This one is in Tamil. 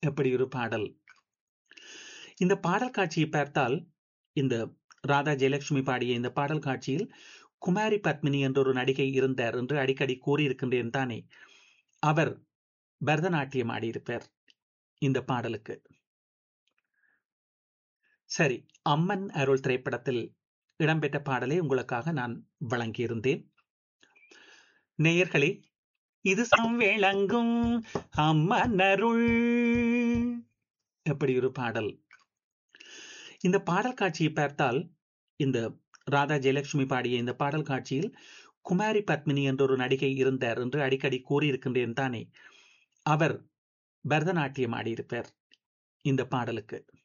எப்படி ஒரு பாடல் இந்த பாடல் காட்சியை பார்த்தால் இந்த ராதா ஜெயலட்சுமி பாடிய இந்த பாடல் காட்சியில் குமாரி பத்மினி என்ற ஒரு நடிகை இருந்தார் என்று அடிக்கடி கூறியிருக்கின்றேன் தானே அவர் பரதநாட்டியம் ஆடியிருப்பார் இந்த பாடலுக்கு சரி அம்மன் அருள் திரைப்படத்தில் இடம்பெற்ற பாடலை உங்களுக்காக நான் வழங்கியிருந்தேன் நேயர்களே இது விளங்கும் அம்மன் அருள் எப்படி ஒரு பாடல் இந்த பாடல் காட்சியை பார்த்தால் இந்த ராதா ஜெயலட்சுமி பாடிய இந்த பாடல் காட்சியில் குமாரி பத்மினி என்ற ஒரு நடிகை இருந்தார் என்று அடிக்கடி கூறியிருக்கின்றேன் தானே அவர் பரதநாட்டியம் ஆடியிருப்பார் இந்த பாடலுக்கு